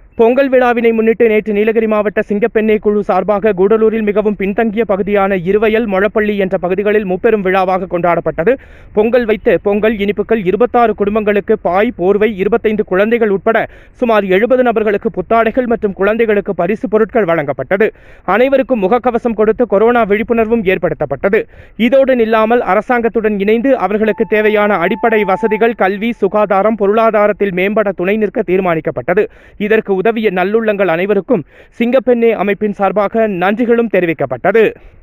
பொங்கல் விழாவினை முன்னிட்டு நேற்று நீலகிரி மாவட்ட சிங்கப்பெண்ணை குழு சார்பாக கூடலூரில் மிகவும் பின்தங்கிய பகுதியான இருவயல் மொழப்பள்ளி என்ற பகுதிகளில் முப்பெரும் விழாவாக கொண்டாடப்பட்டது பொங்கல் வைத்து பொங்கல் இனிப்புகள் இருபத்தாறு குடும்பங்களுக்கு பாய் போர்வை இருபத்தைந்து குழந்தைகள் உட்பட சுமார் எழுபது நபர்களுக்கு புத்தாடைகள் மற்றும் குழந்தைகளுக்கு பரிசு பொருட்கள் வழங்கப்பட்டது அனைவருக்கும் முகக்கவசம் கொடுத்து கொரோனா விழிப்புணர்வும் ஏற்படுத்தப்பட்டது இதோடு நில்லாமல் அரசாங்கத்துடன் இணைந்து அவர்களுக்கு தேவையான அடிப்படை வசதிகள் கல்வி சுகாதாரம் பொருளாதாரத்தில் மேம்பட துணை நிற்க தீர்மானிக்கப்பட்டது இதற்கு உதவிய நல்லுள்ளங்கள் அனைவருக்கும் சிங்கப்பெண்ணே அமைப்பின் சார்பாக நன்றிகளும் தெரிவிக்கப்பட்டது